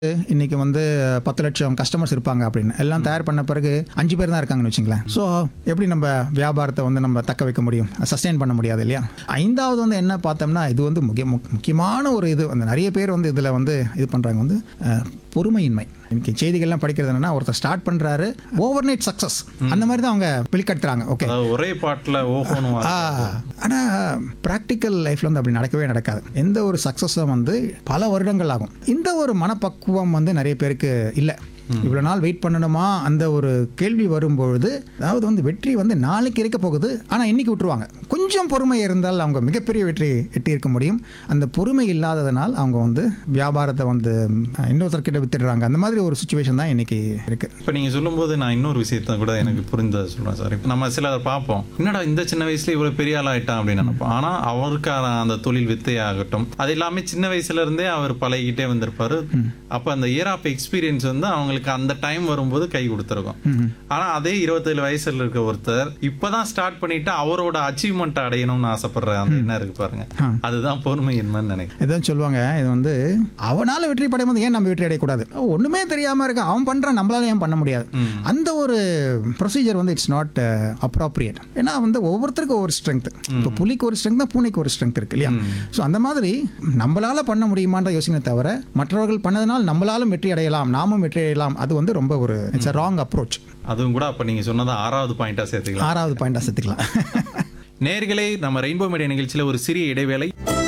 இன்னைக்கு வந்து பத்து லட்சம் கஸ்டமர்ஸ் இருப்பாங்க அப்படின்னு எல்லாம் தயார் பண்ண பிறகு அஞ்சு பேர் தான் இருக்காங்கன்னு வச்சுங்களேன் ஸோ எப்படி நம்ம வியாபாரத்தை வந்து நம்ம தக்க வைக்க முடியும் சஸ்டெயின் பண்ண முடியாது இல்லையா ஐந்தாவது வந்து என்ன பார்த்தோம்னா இது வந்து முக்கிய முக்- முக்கியமான ஒரு இது அந்த நிறைய பேர் வந்து இதில் வந்து இது பண்ணுறாங்க வந்து அஹ், பொறுமையின்மை இன்னைக்கு செய்திகள்லாம் படிக்கிறது என்னன்னா ஒருத்தர் ஸ்டார்ட் பண்ணுறாரு ஓவர் நைட் சக்ஸஸ் அந்த மாதிரி தான் அவங்க வெளிக்கட்டுறாங்க ஓகே அதாவது ஒரே பாட்டுல ஓஹோன்னு வா- ஆனால் ப்ராக்டிக்கல் லைஃப்பில் வந்து அப்படி நடக்கவே நடக்காது எந்த ஒரு சக்ஸஸும் வந்து பல வருடங்கள் ஆகும் இந்த ஒரு மனப்பக்குவம் வந்து நிறைய பேருக்கு இல்லை இவ்வளோ நாள் வெயிட் பண்ணணுமா அந்த ஒரு கேள்வி வரும்பொழுது அதாவது வந்து வெற்றி வந்து நாளைக்கு இருக்க போகுது ஆனால் இன்னைக்கு விட்டுருவாங்க கொஞ்சம் பொறுமை இருந்தால் அவங்க மிகப்பெரிய வெற்றி எட்டியிருக்க முடியும் அந்த பொறுமை இல்லாததனால் அவங்க வந்து வியாபாரத்தை வந்து அஹ், இன்னொருத்தர்கிட்ட வித்துடுறாங்க அந்த மாதிரி ஒரு சுச்சுவேஷன் தான் இன்னைக்கு இருக்குது இப்ப நீங்க சொல்லும்போது நான் இன்னொரு விஷயத்த கூட எனக்கு புரிந்ததை சொல்றேன் சார் இப்போ நம்ம சிலர் பார்ப்போம் என்னடா இந்த சின்ன வயசுல இவ்வளவு பெரிய ஆள் ஆயிட்டான் அப்படின்னு நினைப்போம் ஆனா அவருக்கான அந்த தொழில் வித்தையாகட்டும் அது எல்லாமே சின்ன வயசுல இருந்தே அவர் பழகிட்டே வந்திருப்பாரு அப்ப அந்த இயர் ஆஃப் எக்ஸ்பீரியன்ஸ் வந்து அவங்களுக்கு அந்த டைம் வரும்போது கை கொடுத்துருக்கும் ஆனா அதே இருபத்தேழு வயசுல இருக்க ஒருத்தர் இப்பதான் ஸ்டார்ட் பண்ணிட்டு அவரோட அச்சீவ்மெண்ட் அடையணும்னு ஆசைப்படுற அந்த என்ன இருக்கு பாருங்க அதுதான் பொறுமையின்மைன்னு நினைக்கிறேன் இதான் சொல்லுவாங்க இது வந்து அவனால வெற்றி படையும் போது ஏன் நம்ம வெற்றி அடையக்கூடாது ஒண்ணுமே தெரியாம இருக்க அவன் பண்றான் நம்மளால ஏன் பண்ண முடியாது அந்த ஒரு ப்ரொசீஜர் வந்து இட்ஸ் நாட் அப்ராப்ரியேட் ஏன்னா வந்து ஒவ்வொருத்தருக்கும் ஒவ்வொரு ஸ்ட்ரென்த் இப்போ புலிக்கு ஒரு ஸ்ட்ரென்த் தான் பூனைக்கு ஒரு ஸ்ட்ரென்த் இருக்கு இல்லையா ஸோ அந்த மாதிரி நம்மளால பண்ண முடியுமான்ற யோசனை தவிர மற்றவர்கள் பண்ணதுனால் நம்மளாலும் வெற்றி அடையலாம் நாமும் வெற்றி அடையலாம் அது வந்து ரொம்ப ஒரு இட்ஸ் அ ராங் அப்ரோச் அதுவும் கூட அப்ப நீங்க சொன்னதை ஆறாவது பாயிண்டா சேர்த்துக்கலாம் ஆறாவது பாயிண்டா சேர்த்துக்கலாம் நேர்களே நம்ம ரெயின்போ மீடியா நிகழ்ச்சியில ஒரு சிறிய இடைவேளை